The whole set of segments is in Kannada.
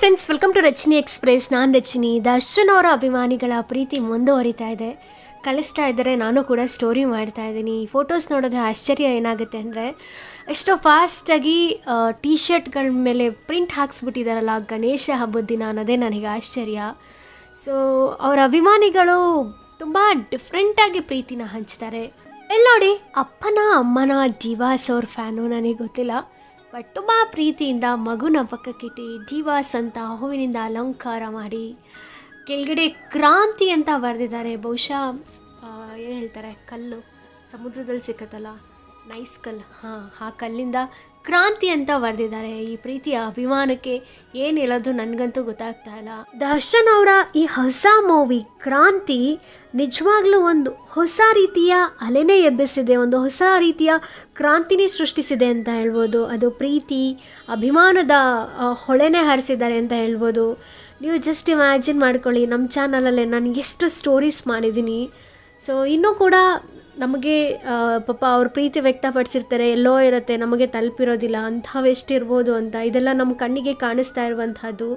friends welcome to Rachani Express ನಾನು ರಚನಿ ದರ್ಶನ್ ಅವರ ಅಭಿಮಾನಿಗಳ ಪ್ರೀತಿ ಮುಂದುವರಿತಾ ಇದೆ ಕಳಿಸ್ತಾ ಇದ್ದಾರೆ ನಾನು ಕೂಡ ಸ್ಟೋರಿ ಮಾಡ್ತಾ ಇದ್ದೀನಿ ಈ ಫೋಟೋಸ್ ನೋಡಿದ್ರೆ ಆಶ್ಚರ್ಯ ಏನಾಗುತ್ತೆ ಅಂದರೆ ಎಷ್ಟೋ ಫಾಸ್ಟಾಗಿ ಟೀ ಶರ್ಟ್ಗಳ ಮೇಲೆ ಪ್ರಿಂಟ್ ಹಾಕ್ಸ್ಬಿಟ್ಟಿದ್ದಾರಲ್ಲ ಗಣೇಶ ಹಬ್ಬದ ದಿನ ಅನ್ನೋದೇ ನನಗೆ ಆಶ್ಚರ್ಯ ಸೊ ಅವರ ಅಭಿಮಾನಿಗಳು ತುಂಬ ಡಿಫ್ರೆಂಟಾಗಿ ಪ್ರೀತಿನ ಹಂಚ್ತಾರೆ ಇಲ್ಲಿ ನೋಡಿ ಅಪ್ಪನ ಅಮ್ಮನ ಜೀವಾಸ್ ಅವ್ರ ಫ್ಯಾನು ನನಗೆ ಗೊತ್ತಿಲ್ಲ ಬಟ್ ತುಂಬ ಪ್ರೀತಿಯಿಂದ ಮಗುನ ಪಕ್ಕಕ್ಕಿಟ್ಟು ಜೀವಾಸ್ ಅಂತ ಹೂವಿನಿಂದ ಅಲಂಕಾರ ಮಾಡಿ ಕೆಳಗಡೆ ಕ್ರಾಂತಿ ಅಂತ ಬರೆದಿದ್ದಾರೆ ಬಹುಶಃ ಏನು ಹೇಳ್ತಾರೆ ಕಲ್ಲು ಸಮುದ್ರದಲ್ಲಿ ಸಿಕ್ಕತ್ತಲ್ಲ ನೈಸ್ ಕಲ್ಲು ಹಾಂ ಆ ಕಲ್ಲಿಂದ ಕ್ರಾಂತಿ ಅಂತ ಬರೆದಿದ್ದಾರೆ ಈ ಪ್ರೀತಿಯ ಅಭಿಮಾನಕ್ಕೆ ಏನು ಹೇಳೋದು ನನಗಂತೂ ಗೊತ್ತಾಗ್ತಾ ಇಲ್ಲ ದರ್ಶನ್ ಅವರ ಈ ಹೊಸ ಮೂವಿ ಕ್ರಾಂತಿ ನಿಜವಾಗ್ಲೂ ಒಂದು ಹೊಸ ರೀತಿಯ ಅಲೆನೇ ಎಬ್ಬಿಸಿದೆ ಒಂದು ಹೊಸ ರೀತಿಯ ಕ್ರಾಂತಿನೇ ಸೃಷ್ಟಿಸಿದೆ ಅಂತ ಹೇಳ್ಬೋದು ಅದು ಪ್ರೀತಿ ಅಭಿಮಾನದ ಆ, ಹೊಳೆನೇ ಹರಿಸಿದ್ದಾರೆ ಅಂತ ಹೇಳ್ಬೋದು ನೀವು ಜಸ್ಟ್ ಇಮ್ಯಾಜಿನ್ ಮಾಡ್ಕೊಳ್ಳಿ ನಮ್ಮ ಚಾನಲಲ್ಲೇ ನಾನು ಎಷ್ಟು ಸ್ಟೋರೀಸ್ ಮಾಡಿದ್ದೀನಿ ಸೊ ಇನ್ನೂ ಕೂಡ ನಮಗೆ ಆ, ಪಾಪ ಅವ್ರ ಪ್ರೀತಿ ವ್ಯಕ್ತಪಡಿಸಿರ್ತಾರೆ ಎಲ್ಲೋ ಇರುತ್ತೆ ನಮಗೆ ತಲುಪಿರೋದಿಲ್ಲ ಅಂಥವೆಷ್ಟಿರ್ಬೋದು ಅಂತ ಇದೆಲ್ಲ ನಮ್ಮ ಕಣ್ಣಿಗೆ ಕಾಣಿಸ್ತಾ ಇರುವಂಥದ್ದು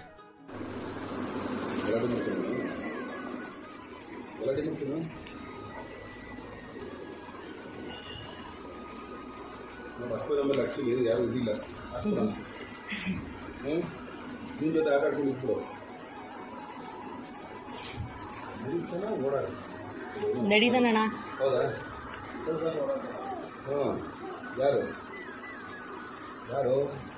ನಮ್ಮ ಅಪ್ಪ ನಮ್ಮಲ್ಲಿ ಆ್ಯಕ್ಚುಲಿ ಯಾರು ಇದಿಲ್ಲ ಹ್ಞೂ ನಿಮ್ಮ ಜೊತೆ ಆಟ ಆಡ್ಕೊಂಡು ಇಟ್ಬಿಡು ಚೆನ್ನಾಗಿ ಓಡಾಡ ನಡೀತಾನಣ್ಣ ಹೌದಾ ಹಾಂ ಯಾರು ಯಾರು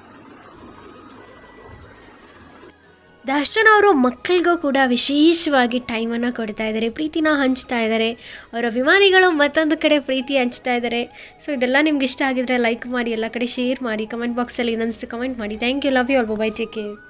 ದರ್ಶನ್ ಅವರು ಮಕ್ಕಳಿಗೂ ಕೂಡ ವಿಶೇಷವಾಗಿ ಟೈಮನ್ನು ಕೊಡ್ತಾ ಇದ್ದಾರೆ ಪ್ರೀತಿನ ಹಂಚ್ತಾ ಇದ್ದಾರೆ ಅವರ ಅಭಿಮಾನಿಗಳು ಮತ್ತೊಂದು ಕಡೆ ಪ್ರೀತಿ ಹಂಚ್ತಾ ಇದ್ದಾರೆ ಸೊ ಇದೆಲ್ಲ ನಿಮ್ಗೆ ಇಷ್ಟ ಆಗಿದ್ರೆ ಲೈಕ್ ಮಾಡಿ ಎಲ್ಲ ಕಡೆ ಶೇರ್ ಮಾಡಿ ಕಮೆಂಟ್ ಬಾಕ್ಸಲ್ಲಿ ಇನ್ನೊಂದು ಕಮೆಂಟ್ ಮಾಡಿ thank you love you all bye take care